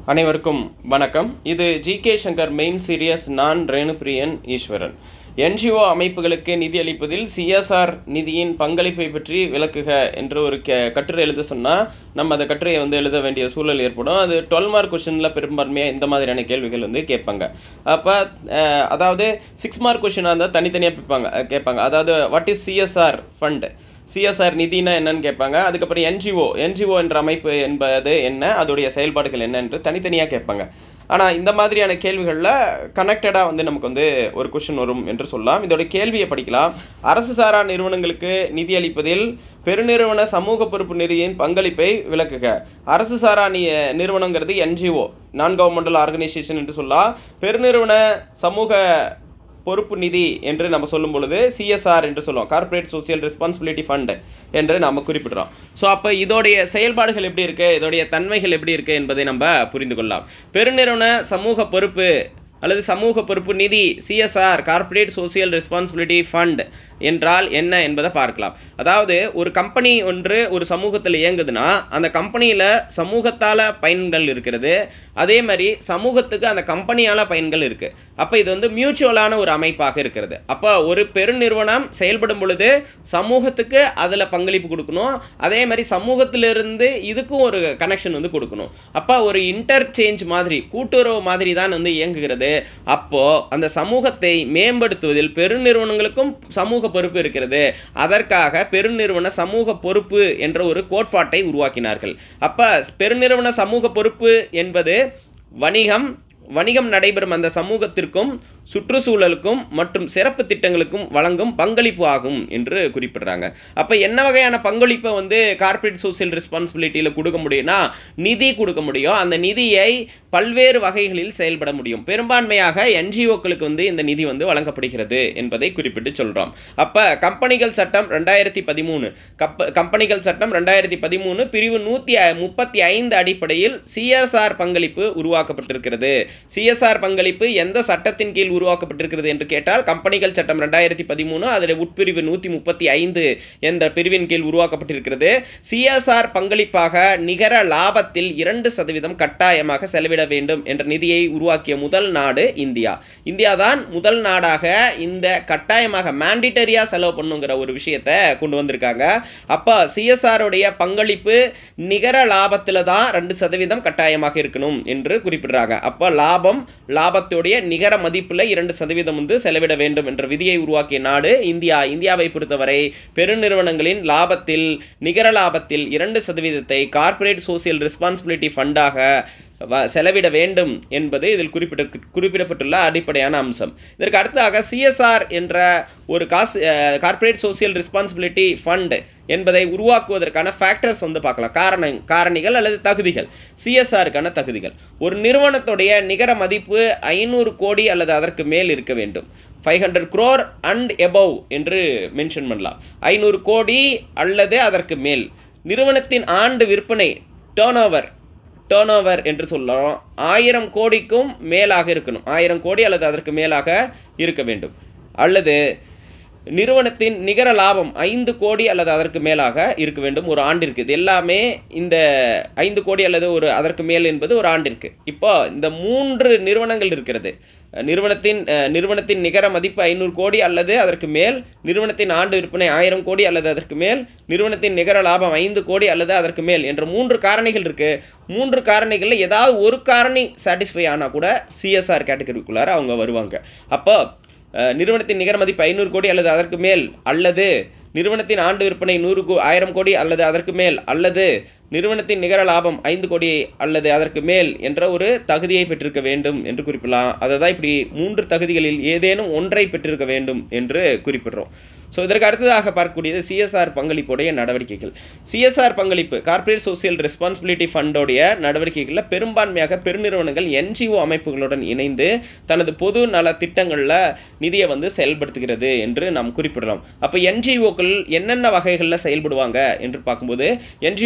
அனைவருக்கும் வணக்கம் இது ஜிகே சங்கர் மெயின் சீரியஸ் நான் ரேணுபிரியன் ஈஸ்வரன் என்ஜிஓ அமைப்புகளுக்கு நிதி அளிப்பதில் சிஎஸ்ஆர் நிதியின் பங்களிப்பை பற்றி விளக்குக என்று ஒரு க கட்டுரை எழுத சொன்னால் நம்ம அந்த கட்டுரையை வந்து எழுத வேண்டிய சூழல் ஏற்படும் அது டுவெல் மார்க் கொஷனில் பெரும்பான்மையாக இந்த மாதிரியான கேள்விகள் வந்து கேட்பாங்க அப்போ அதாவது சிக்ஸ் மார்க் கொஷினாக இருந்தால் தனித்தனியாக பிற்பாங்க அஹ், கேட்பாங்க அதாவது what is CSR fund CSR நிதினா என்னன்னு கேட்பாங்க அதுக்கப்புறம் என்ஜிஓ என்ஜிஓ என்ற அமைப்பு என்பது என்ன அதோடைய செயல்பாடுகள் என்ன என்று தனித்தனியாக கேட்பாங்க ஆனால் இந்த மாதிரியான கேள்விகளில் கனெக்டடாக வந்து நமக்கு வந்து ஒரு கொஷின் வரும் என்று சொல்லலாம் இதோட கேள்வியை படிக்கலாம் அரசு சாரா நிறுவனங்களுக்கு நிதி அளிப்பதில் பெருநிறுவன சமூக பொறுப்பு நிதியின் பங்களிப்பை விளக்குக அரசு சாரா நி நிறுவனங்கிறது என்ஜிஓ நான் கவர்மெண்டல் ஆர்கனைசேஷன் என்று சொல்லலாம் பெருநிறுவன சமூக பொறுப்பு நிதி என்று நம்ம சொல்லும் பொழுது சிஎஸ்ஆர் என்று சொல்லுவோம் கார்ப்பரேட் சோசியல் ரெஸ்பான்சிபிலிட்டி ஃபண்ட் என்று நம்ம குறிப்பிடுறோம் ஸோ அப்போ இதோடைய செயல்பாடுகள் எப்படி இருக்குது இதோடைய தன்மைகள் எப்படி இருக்குது என்பதை நம்ம புரிந்து கொள்ளலாம் பெருநிறுவன சமூக பொறுப்பு அல்லது சமூக பொறுப்பு நிதி CSR corporate social responsibility fund என்றால் என்ன என்பதை பார்க்கலாம் அதாவது ஒரு கம்பெனி ஒன்று ஒரு சமூகத்தில் இயங்குதுன்னா அந்த கம்பெனியில் சமூகத்தால் பயன்கள் இருக்கிறது அதே மாதிரி சமூகத்துக்கு அந்த கம்பெனியால் பயன்கள் இருக்குது அப்போ இது வந்து மியூச்சுவலான ஒரு அமைப்பாக இருக்கிறது அப்போ ஒரு பெருநிறுவனம் செயல்படும் பொழுது சமூகத்துக்கு அதில் பங்களிப்பு கொடுக்கணும் அதே மாதிரி சமூகத்திலிருந்து இதுக்கும் ஒரு கனெக்ஷன் வந்து கொடுக்கணும் அப்போ ஒரு இன்டர்சேஞ்ச் மாதிரி கூட்டுறவு மாதிரி தான் வந்து இயங்குகிறது அப்போது அந்த சமூகத்தை மேம்படுத்துவதில் பெருநிறுவனங்களுக்கும் சமூக பொறுப்பு இருக்கிறது அதற்காக பெருநிறுவன சமூக பொறுப்பு என்ற ஒரு கோட்பாட்டை உருவாக்கினார்கள் அப்போ பெருநிறுவன சமூக பொறுப்பு என்பது வணிகம் வணிகம் நடைபெறும் அந்த சமூகத்திற்கும் சுற்றுச்சூழலுக்கும் மற்றும் சிறப்பு திட்டங்களுக்கும் வழங்கும் பங்களிப்பு ஆகும் என்று குறிப்பிடுறாங்க அப்போ என்ன வகையான பங்களிப்பை வந்து கார்ப்பரேட் சோசியல் ரெஸ்பான்சிபிலிட்டியில் கொடுக்க முடியும்னா நிதி கொடுக்க முடியும் அந்த நிதியை பல்வேறு வகைகளில் செயல்பட முடியும் பெரும்பான்மையாக என்ஜிஓக்களுக்கு வந்து இந்த நிதி வந்து வழங்கப்படுகிறது என்பதை குறிப்பிட்டு சொல்கிறோம் அப்போ கம்பெனிகள் சட்டம் ரெண்டாயிரத்தி பதிமூணு கப்ப கம்பெனிகள் சட்டம் ரெண்டாயிரத்தி பதிமூணு பிரிவு நூற்றி முப்பத்தி ஐந்து அடிப்படையில் சிஎஸ்ஆர் பங்களிப்பு உருவாக்கப்பட்டிருக்கிறது சிஎஸ்ஆர் பங்களிப்பு எந்த சட்டத்தின் கீழ் உருவாக்கப்பட்டிருக்கிறது என்று கேட்டால் கம்பெனிகள் சட்டம் ரெண்டாயிரத்தி பதிமூணு அதில் உட்பிரிவு நூற்றி முப்பத்தி ஐந்து என்ற பிரிவின் கீழ் உருவாக்கப்பட்டிருக்கிறது சிஎஸ்ஆர் பங்களிப்பாக நிகர லாபத்தில் இரண்டு சதவீதம் கட்டாயமாக செலவிட வேண்டும் என்ற நிதியை உருவாக்கிய முதல் நாடு இந்தியா இந்தியா தான் முதல் நாடாக இந்த கட்டாயமாக மேண்டிட்டரியாக செலவு பண்ணுங்கிற ஒரு விஷயத்தை கொண்டு வந்திருக்காங்க அப்போ சிஎஸ்ஆருடைய பங்களிப்பு நிகர லாபத்தில் தான் ரெண்டு சதவீதம் கட்டாயமாக இருக்கணும் என்று குறிப்பிடுறாங்க அப்போ லாபம் லாபத்துடைய நிகர மதிப்பில் இரண்டு சதவீதம் வந்து செலவிட வேண்டும் என்ற விதியை உருவாக்கிய நாடு இந்தியா இந்தியாவை பொறுத்தவரை பெருநிறுவனங்களின் லாபத்தில் நிகர லாபத்தில் இரண்டு சதவீதத்தை கார்ப்பரேட் சோசியல் ரெஸ்பான்சிபிலிட்டி ஃபண்டாக வ- செலவிட வேண்டும் என்பது இதில் குறிப்பிட குறிப்பிடப்பட்டுள்ள அடிப்படையான அம்சம் இதற்கு அடுத்ததாக சிஎஸ்ஆர் என்ற ஒரு காசு கார்ப்பரேட் சோசியல் ரெஸ்பான்சிபிலிட்டி ஃபண்ட் என்பதை உருவாக்குவதற்கான ஃபேக்டர்ஸ் வந்து பார்க்கலாம் காரண காரணிகள் அல்லது தகுதிகள் சிஎஸ்ஆருக்கான தகுதிகள் ஒரு நிறுவனத்துடைய நிகர மதிப்பு ஐநூறு கோடி அல்லது அதற்கு மேல் இருக்க வேண்டும் five hundred crore and above என்று மென்ஷன் பண்ணலாம் ஐநூறு கோடி அல்லது அதற்கு மேல் நிறுவனத்தின் ஆண்டு விற்பனை டேர்ன் ஓவர் டேர்ன் ஓவர் என்று சொல்கிறோம் ஆயிரம் கோடிக்கும் மேலாக இருக்கணும் ஆயிரம் கோடி அல்லது அதற்கு மேலாக இருக்க வேண்டும் அல்லது நிறுவனத்தின் நிகர லாபம் ஐந்து கோடி அல்லது அதற்கு மேலாக இருக்க வேண்டும் ஒரு ஆண்டிற்கு இது எல்லாமே இந்த ஐந்து கோடி அல்லது ஒரு அதற்கு மேல் என்பது ஒரு ஆண்டிற்கு இப்போ இந்த மூன்று நிறுவனங்கள் இருக்கிறது நிறுவனத்தின் அஹ், நிறுவனத்தின் நிகர மதிப்பு ஐநூறு கோடி அல்லது அதற்கு மேல் நிறுவனத்தின் ஆண்டு விற்பனை ஆயிரம் கோடி அல்லது அதற்கு மேல் நிறுவனத்தின் நிகர லாபம் ஐந்து கோடி அல்லது அதற்கு மேல் என்ற மூன்று காரணிகள் இருக்கு மூன்று காரணிகளில் ஏதாவது ஒரு காரணி சாட்டிஸ்ஃபை ஆனால் கூட சிஎஸ்ஆர் கேட்டகரிக்குள்ளார அவங்க வருவாங்க அப்போ அஹ், நிறுவனத்தின் நிகர மதிப்பு ஐநூறு கோடி அல்லது அதற்கு மேல் அல்லது நிறுவனத்தின் ஆண்டு விற்பனை நூறு கோ ஆயிரம் கோடி அல்லது அதற்கு மேல் அல்லது நிறுவனத்தின் நிகர லாபம் ஐந்து கோடி அல்லது அதற்கு மேல் என்ற ஒரு தகுதியை பெற்றிருக்க வேண்டும் என்று குறிப்பிடலாம் அதை தான் இப்படி மூன்று தகுதிகளில் ஏதேனும் ஒன்றை பெற்றிருக்க வேண்டும் என்று குறிப்பிடுறோம் ஸோ இதற்கு அடுத்ததாக பார்க்கக்கூடியது சிஎஸ்ஆர் பங்களிப்புடைய நடவடிக்கைகள் சிஎஸ்ஆர் பங்களிப்பு கார்ப்பரேட் சோசியல் ரெஸ்பான்சிபிலிட்டி ஃபண்டோடைய நடவடிக்கைகளில் பெரும்பான்மையாக பெருநிறுவனங்கள் என்ஜிஓ அமைப்புகளுடன் இணைந்து தனது பொது நல திட்டங்களில் நிதியை வந்து செயல்படுத்துகிறது என்று நாம் குறிப்பிடலாம் அப்போ என்ஜிஓக்கள் என்னென்ன வகைகளில் செயல்படுவாங்க என்று பார்க்கும்போது என்ஜிஓக்கள் வரும்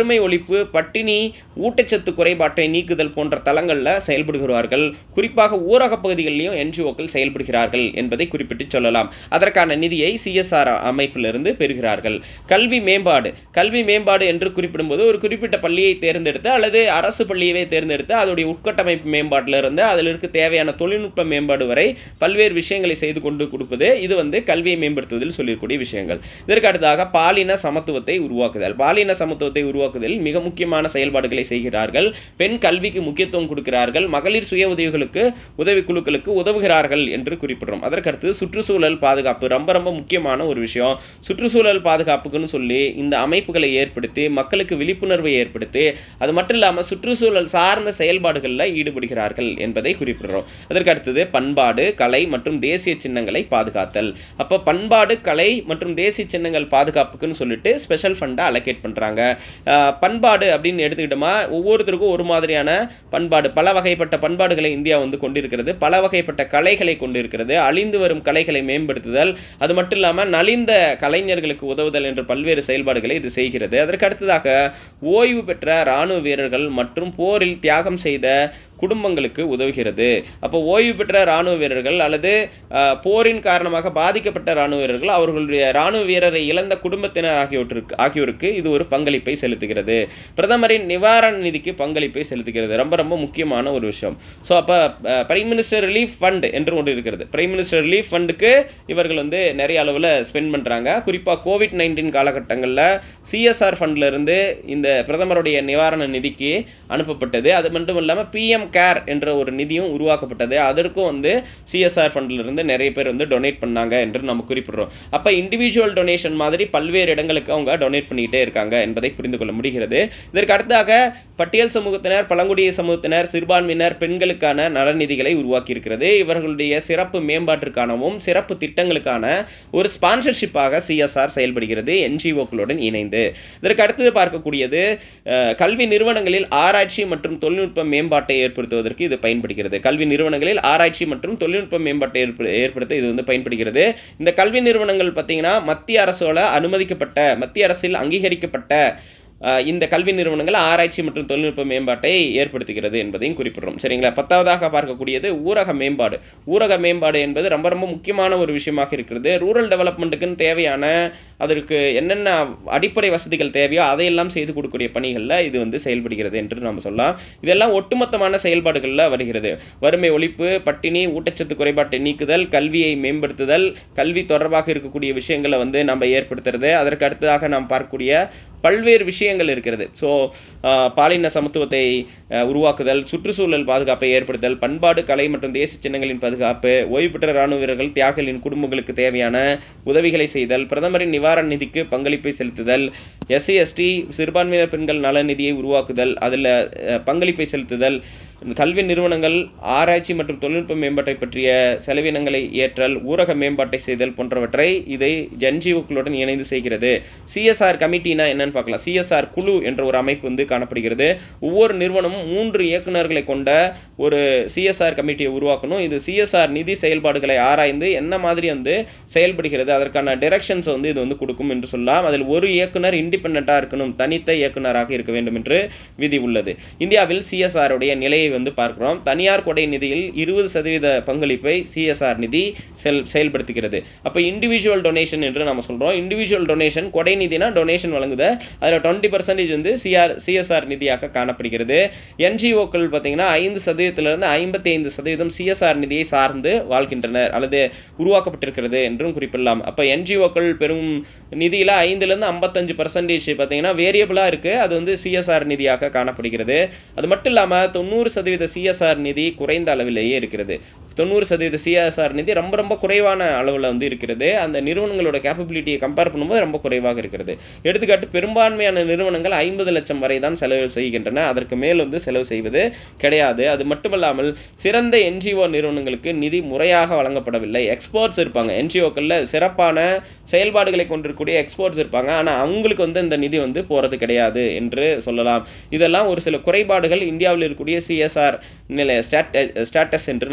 வறுமை ஒழிப்பு பட்டினி ஊட்டச்சத்து குறைபாட்டை நீக்குதல் போன்ற தளங்களில் செயல்படுகிறார்கள் குறிப்பாக ஊரக பகுதிகளிலும் என்ஜிஓக்கள் செயல்படுகிறார்கள் என்பதை குறிப்பிட்டு சொல்லலாம் அதற்கான நிதியை சிஎஸ்ஆர் அமைப்பிலிருந்து பெறுகிறார்கள் கல்வி மேம்பாடு கல்வி மேம்பாடு என்று குறிப்பிடும்போது ஒரு குறிப்பிட்ட பள்ளியை தேர்ந்தெடுத்து அல்லது அரசு பள்ளியவே தேர்ந்தெடுத்து அதோடைய உட்கட்டமைப்பு மேம்பாட்டில் இருந்து அதில் இருக்க தேவையான தொழில்நுட்ப மேம்பாடு வரை பல்வேறு விஷயங்களை செய்து கொண்டு கொடுப்பது இது வந்து கல்வியை மேம்படுத்துவதில் சொல்லியிருக்கூடிய விஷயங்கள் இதற்கு அடுத்ததாக பாலின சமத்துவத்தை உருவாக்குதல் பாலின சமத்துவத்தை உருவாக்குதல் மிக முக்கியமான செயல்பாடுகளை செய்கிறார்கள் பெண் கல்விக்கு முக்கியத்துவம் கொடுக்கிறார்கள் மகளிர் சுய உதவிகளுக்கு உதவி குழுக்களுக்கு உதவுகிறார்கள் என்று குறிப்பிடுறோம் அதற்கடுத்து சுற்றுச்சூழல் பாதுகாப்பு ரொம்ப ரொம்ப முக்கியமான ஒரு விஷயம் சுற்றுச்சூழல் பாதுகாப்புக்குன்னு சொல்லி இந்த அமைப்புகளை ஏற்படுத்தி மக்களுக்கு விழிப்புணர்வை ஏற்படுத்தி அது மட்டும் இல்லாமல் சுற்றுச்சூழல் சார்ந்த செயல்பாடுகளில் ஈடுபடுகிறார்கள் என்பதை குறிப்பிடுறோம் அதற்கு அடுத்தது பண்பாடு கலை மற்றும் தேசிய சின்னங்களை பாதுகாத்தல் அப்போ பண்பாடு கலை மற்றும் தேசிய சின்னங்கள் பாதுகாப்புக்குன்னு சொல்லிட்டு ஸ்பெஷல் ஃபண்டை அலோகேட் பண்ணுறாங்க பண்பாடு அப்படின்னு எடுத்துக்கிட்டோமா ஒவ்வொருத்தருக்கும் ஒரு மாதிரியான பண்பாடு பல வகைப்பட்ட பண்பாடுகளை இந்தியா வந்து கொண்டிருக்கிறது பல வகைப்பட்ட கலைகளை கொண்டிருக்கிறது அழிந்து வரும் கலைகளை மேம்படுத்துதல் அது மட்டும் இல்லாமல் நலிந்த கலைஞர்களுக்கு உதவுதல் என்ற பல்வேறு செயல்பாடுகளை இது செய்கிறது அதற்கு அடுத்ததாக ஓய்வு பெற்ற இராணுவ வீரர்கள் மற்றும் போரில் தியாகம் செய்த குடும்பங்களுக்கு உதவுகிறது அப்போ ஓய்வு பெற்ற இராணுவ வீரர்கள் அல்லது அஹ், போரின் காரணமாக பாதிக்கப்பட்ட இராணுவ வீரர்கள் அவர்களுடைய இராணுவ வீரரை இழந்த குடும்பத்தினர் ஆகியோருக்கு ஆகியோருக்கு இது ஒரு பங்களிப்பை செலுத்துகிறது பிரதமரின் நிவாரண நிதிக்கு பங்களிப்பை செலுத்துகிறது ரொம்ப ரொம்ப முக்கியமான ஒரு விஷயம் ஸோ அப்போ பிரைம் மினிஸ்டர் ரிலீஃப் ஃபண்ட் என்று ஒன்று இருக்கிறது பிரைம் மினிஸ்டர் ரிலீஃப் ஃபண்டுக்கு இவர்கள் வந்து நிறைய அளவில் ஸ்பெண்ட் பண்ணுறாங்க குறிப்பாக கோவிட் நைன்டீன் காலகட்டங்களில் சிஎஸ்ஆர் ஃபண்ட்ல இருந்து இந்த பிரதமருடைய நிவாரண நிதிக்கு அனுப்பப்பட்டது அது மட்டும் இல்லாமல் பிஎம் கேர் என்ற ஒரு நிதியும் உருவாக்கப்பட்டது அதற்கும் வந்து சிஎஸ்ஆர் ஃபண்ட்ல இருந்து நிறைய பேர் வந்து டொனேட் பண்ணாங்க என்று நம்ம குறிப்பிடுறோம் அப்போ இண்டிவிஜுவல் டொனேஷன் மாதிரி பல்வேறு இடங்களுக்கு அவங்க டொனேட் பண்ணிக்கிட்டே இருக்காங்க என்பதை புரிந்து கொள்ள முடிகிறது இதற்கு அடுத்ததாக பட்டியல் சமூகத்தினர் பழங்குடிய சமூகத்தினர் சிறுபான்மையினர் பெண்களுக்கான நலநிதிகளை உருவாக்கி இருக்கிறது இவர்களுடைய சிறப்பு மேம்பாட்டிற்கானவும் சிறப்பு திட்டங்களுக்கான ஒரு ஸ்பான்சர்ஷிப்பாக சிஎஸ்ஆர் செயல்படுகிறது என்ஜிஓக்களுடன் இணைந்து இதற்கு அடுத்தது பார்க்கக்கூடியது அஹ், கல்வி நிறுவனங்களில் ஆராய்ச்சி மற்றும் தொழில்நுட்ப மேம்பாட்டை ஏற்படுத்துவதற்கு இது பயன்படுகிறது கல்வி நிறுவனங்களில் ஆராய்ச்சி மற்றும் தொழில்நுட்ப மேம்பாட்டை ஏற்ப- ஏற்படுத்த இது வந்து பயன்படுகிறது இந்த கல்வி நிறுவனங்கள் பார்த்தீங்கன்னா மத்திய அரசோட அனுமதிக்கப்பட்ட மத்திய அரசில் அங்கீகரிக்கப்பட்ட அஹ், இந்த கல்வி நிறுவனங்கள் ஆராய்ச்சி மற்றும் தொழில்நுட்ப மேம்பாட்டை ஏற்படுத்துகிறது என்பதையும் குறிப்பிடுறோம் சரிங்களா பத்தாவதாக பார்க்கக்கூடியது ஊரக மேம்பாடு ஊரக மேம்பாடு என்பது ரொம்ப ரொம்ப முக்கியமான ஒரு விஷயமாக இருக்கிறது ரூரல் டெவலப்மெண்ட்டுக்குன்னு தேவையான அதற்கு என்னென்ன அடிப்படை வசதிகள் தேவையோ அதையெல்லாம் செய்து கொடுக்கக்கூடிய பணிகளில் இது வந்து செயல்படுகிறது என்று நாம் சொல்லலாம் இதெல்லாம் ஒட்டுமொத்தமான செயல்பாடுகளில் வருகிறது வறுமை ஒழிப்பு பட்டினி ஊட்டச்சத்து குறைபாட்டை நீக்குதல் கல்வியை மேம்படுத்துதல் கல்வி தொடர்பாக இருக்கக்கூடிய விஷயங்களை வந்து நம்ம ஏற்படுத்துறது அதற்கு அடுத்ததாக நாம் பார்க்கக்கூடிய பல்வேறு விஷயங்கள் இருக்கிறது ஸோ பாலின சமத்துவத்தை அஹ், உருவாக்குதல் சுற்றுச்சூழல் பாதுகாப்பை ஏற்படுத்தல் பண்பாடு கலை மற்றும் தேசிய சின்னங்களின் பாதுகாப்பு ஓய்வு பெற்ற இராணுவ வீரர்கள் தியாகிகளின் குடும்பங்களுக்கு தேவையான உதவிகளை செய்தல் பிரதமரின் நிவாரண நிதிக்கு பங்களிப்பை செலுத்துதல் எஸ்சி எஸ்டி சிறுபான்மையினர் பெண்கள் நல நிதியை உருவாக்குதல் அதில் பங்களிப்பை செலுத்துதல் கல்வி நிறுவனங்கள் ஆராய்ச்சி மற்றும் தொழில்நுட்ப மேம்பாட்டை பற்றிய செலவினங்களை ஏற்றல் ஊரக மேம்பாட்டை செய்தல் போன்றவற்றை இதை என்ஜிஓக்களுடன் இணைந்து செய்கிறது சிஎஸ்ஆர் கமிட்டினா என்னன்னு பார்க்கலாம் சிஎஸ்ஆர் குழு என்ற ஒரு அமைப்பு வந்து காணப்படுகிறது ஒவ்வொரு நிறுவனமும் மூன்று இயக்குநர்களை கொண்ட ஒரு சிஎஸ்ஆர் கமிட்டியை உருவாக்கணும் இது சிஎஸ்ஆர் நிதி செயல்பாடுகளை ஆராய்ந்து என்ன மாதிரி வந்து செயல்படுகிறது அதற்கான டைரக்ஷன்ஸ் வந்து இது வந்து கொடுக்கும் என்று சொல்லலாம் அதில் ஒரு இயக்குனர் இண்டிபெண்ட்டாக இருக்கணும் தனித்த இயக்குனராக இருக்க வேண்டும் என்று விதி உள்ளது இந்தியாவில் சிஎஸ்ஆர் உடைய நிலையை வந்து பார்க்கிறோம் தனியார் கொடை நிதியில் இருபது சதவீத பங்களிப்பை சிஎஸ்ஆர் நிதி செல் செயல்படுத்துகிறது அப்போ இண்டிவிஜுவல் டொனேஷன் என்று நம்ம சொல்கிறோம் இண்டிவிஜுவல் டொனேஷன் கொடை நிதினா டொனேஷன் வழங்குத அதில் டுவெண்ட்டி பர்சன்டேஜ் வந்து சிஆர் சிஎஸ்ஆர் நிதியாக காணப்படுகிறது என்ஜிஓக்கள் பார்த்தீங்கன்னா ஐந்து சதவீதத்திலிருந்து ஐம்பத்தி ஐந்து சதவீதம் சிஎஸ்ஆர் நிதியை சார்ந்து வாழ்கின்றனர் அல்லது உருவாக்கப்பட்டிருக்கிறது என்றும் குறிப்பிடலாம் அப்போ என்ஜிஓக்கள் பெரும் நிதியில் ஐந்துலேருந்து ஐம்பத்தஞ்சு பர்சன்டேஜ் பார்த்தீங்கன்னா வேரியபிளாக இருக்குது அது வந்து சிஎஸ்ஆர் நிதியாக காணப்படுகிறது அது மட்டும் இல்லாமல் தொண்ணூறு சதவீத சிஎஸ்ஆர் நிதி குறைந்த அளவிலேயே இருக்கிறது தொண்ணூறு சதவீத சிஎஸ்ஆர் நிதி ரொம்ப ரொம்ப குறைவான அளவில் வந்து இருக்கிறது அந்த நிறுவனங்களோட கேப்பபிலிட்டியை கம்பேர் பண்ணும்போது ரொம்ப குறைவாக இருக்கிறது எடுத்துக்காட்டு பெரும்பான்மையான நிறுவனங்கள் ஐம்பது லட்சம் வரை தான் செலவு செய்கின்றன அதற்கு மேல் வந்து செலவு செய்வது கிடையாது அது மட்டுமல்லாமல் சிறந்த என்ஜிஓ நிறுவனங்களுக்கு நிதி முறையாக வழங்கப்படவில்லை எக்ஸ்போர்ட்ஸ் இருப்பாங்க என்ஜிஓக்களில் சிறப்பான செயல்பாடுகளை கொண்டிருக்கக்கூடிய எக்ஸ்போர்ட்ஸ் இருப்பாங்க ஆனால் அவங்களுக்கு வந்து இந்த நிதி வந்து போகிறது கிடையாது என்று சொல்லலாம் இதெல்லாம் ஒரு சில குறைபாடுகள் இந்தியாவில் இருக்கக்கூடிய சிஎஸ்ஆர் நிலை ஸ்டாட் ஸ்டாட்டஸ் என்று நம்ம சொல்கிறோம்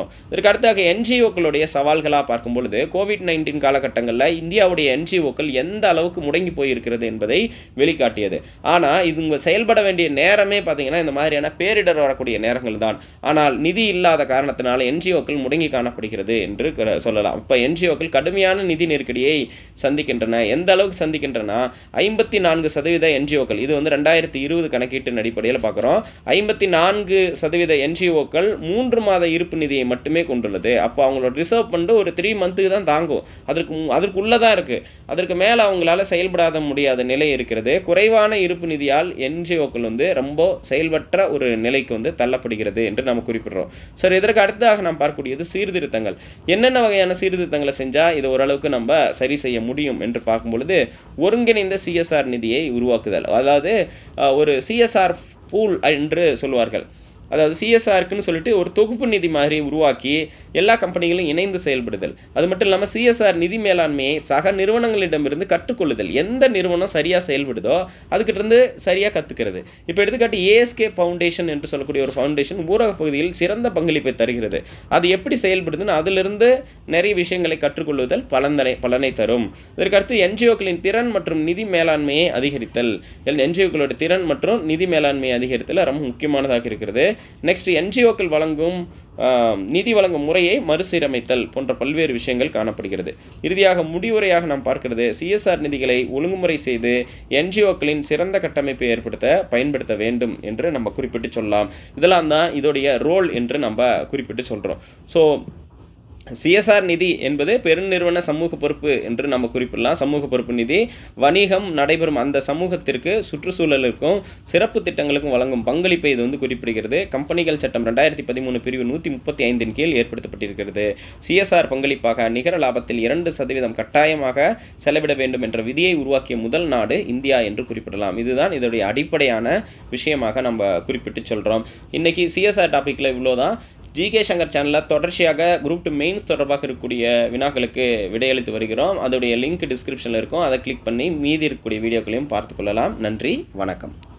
குறிப்பிடுறோம் இதற்கு அடுத்தாக என்ஜிஓக்களுடைய சவால்களாக பார்க்கும் பொழுது கோவிட் நைன்டீன் காலகட்டங்களில் இந்தியாவுடைய என்ஜிஓக்கள் எந்த அளவுக்கு முடங்கி போயிருக்கிறது என்பதை வெளிக்காட்டியது ஆனால் இதுங்க செயல்பட வேண்டிய நேரமே பார்த்தீங்கன்னா இந்த மாதிரியான பேரிடர் வரக்கூடிய நேரங்கள் தான் ஆனால் நிதி இல்லாத காரணத்தினால என்ஜிஓக்கள் முடங்கி காணப்படுகிறது என்று க- சொல்லலாம் இப்போ என்ஜிஓக்கள் கடுமையான நிதி நெருக்கடியை சந்திக்கின்றன எந்த அளவுக்கு சந்திக்கின்றன ஐம்பத்தி நான்கு சதவீத என்ஜிஓக்கள் இது வந்து ரெண்டாயிரத்தி இருபது கணக்கீட்டின் அடிப்படையில் பார்க்குறோம் ஐம்பத்தி நான்கு சதவீத என்ஜிஓக்கள் மூன்று மாத இருப்பு நிதியை மட்டுமே கொண்டுள்ளது அப்போ அவங்களோட ரிசர்வ் ஃபண்டு ஒரு த்ரீ மந்த்துக்கு தான் தாங்கும் அதற்கு மு- அதற்குள்ளே தான் இருக்குது அதற்கு மேலே அவங்களால செயல்படாத முடியாத நிலை இருக்கிறது குறைவான இருப்பு நிதியால் என்ஜிஓக்கள் வந்து ரொம்ப செயல்பற்ற ஒரு நிலைக்கு வந்து தள்ளப்படுகிறது என்று நம்ம குறிப்பிடுறோம் சரி இதற்கு அடுத்ததாக நாம் பார்க்கக்கூடியது சீர்திருத்தங்கள் என்னென்ன வகையான சீர்திருத்தங்களை செஞ்சால் இது ஓரளவுக்கு நம்ம சரி செய்ய முடியும் என்று பார்க்கும் பொழுது ஒருங்கிணைந்த சிஎஸ்ஆர் நிதியை உருவாக்குதல் அதாவது அஹ், ஒரு சிஎஸ்ஆர் பூல் என்று சொல்வார்கள் அதாவது சிஎஸ்ஆருக்குன்னு சொல்லிட்டு ஒரு தொகுப்பு நிதி மாதிரி உருவாக்கி எல்லா கம்பெனிகளும் இணைந்து செயல்படுதல் அது மட்டும் இல்லாமல் சிஎஸ்ஆர் நிதி மேலாண்மையை சக நிறுவனங்களிடமிருந்து கற்றுக்கொள்ளுதல் எந்த நிறுவனம் சரியாக செயல்படுதோ அதுக்கிட்ட இருந்து சரியாக கற்றுக்கிறது இப்போ எடுத்துக்காட்டு ஏஎஸ்கே ஃபவுண்டேஷன் என்று சொல்லக்கூடிய ஒரு ஃபவுண்டேஷன் ஊரக பகுதியில் சிறந்த பங்களிப்பை தருகிறது அது எப்படி செயல்படுதுன்னு அதிலிருந்து நிறைய விஷயங்களை கற்றுக்கொள்ளுதல் பலனை பலனை தரும் இதற்கடுத்து என்ஜிஓக்களின் திறன் மற்றும் நிதி மேலாண்மையை அதிகரித்தல் என்ஜிஓக்களோட திறன் மற்றும் நிதி மேலாண்மையை அதிகரித்தல் ரொம்ப முக்கியமானதாக இருக்கிறது நெக்ஸ்ட் என்ஜிஓக்கள் வழங்கும் ஆஹ், நிதி வழங்கும் முறையை மறுசீரமைத்தல் போன்ற பல்வேறு விஷயங்கள் காணப்படுகிறது இறுதியாக முடிவுரையாக நாம் பார்க்கிறது சிஎஸ்ஆர் நிதிகளை ஒழுங்குமுறை செய்து என்ஜிஓக்களின் சிறந்த கட்டமைப்பை ஏற்படுத்த பயன்படுத்த வேண்டும் என்று நம்ம குறிப்பிட்டு சொல்லலாம் இதெல்லாம் தான் இதோடைய ரோல் என்று நம்ம குறிப்பிட்டு சொல்கிறோம் ஸோ சிஎஸ்ஆர் நிதி என்பது பெருநிறுவன சமூக பொறுப்பு என்று நம்ம குறிப்பிடலாம் சமூக பொறுப்பு நிதி வணிகம் நடைபெறும் அந்த சமூகத்திற்கு சுற்றுச்சூழலுக்கும் சிறப்பு திட்டங்களுக்கும் வழங்கும் பங்களிப்பை இது வந்து குறிப்பிடுகிறது கம்பெனிகள் சட்டம் ரெண்டாயிரத்தி பதிமூணு பிரிவு நூற்றி முப்பத்தி ஐந்தின் கீழ் ஏற்படுத்தப்பட்டிருக்கிறது சிஎஸ்ஆர் பங்களிப்பாக நிகர லாபத்தில் இரண்டு சதவீதம் கட்டாயமாக செலவிட வேண்டும் என்ற விதியை உருவாக்கிய முதல் நாடு இந்தியா என்று குறிப்பிடலாம் இதுதான் இதோடைய அடிப்படையான விஷயமாக நம்ம குறிப்பிட்டு சொல்கிறோம் இன்னைக்கு சிஎஸ்ஆர் டாப்பிக்கில் இவ்வளோதான் ஜிகே சங்கர் சேனலில் தொடர்ச்சியாக குரூப் டு மெயின்ஸ் தொடர்பாக இருக்கக்கூடிய வினாக்களுக்கு விடையளித்து வருகிறோம் அதோடைய லிங்க் டிஸ்கிரிப்ஷனில் இருக்கும் அதை கிளிக் பண்ணி மீதி இருக்கக்கூடிய வீடியோக்களையும் பார்த்துக்கொள்ளலாம் நன்றி வணக்கம்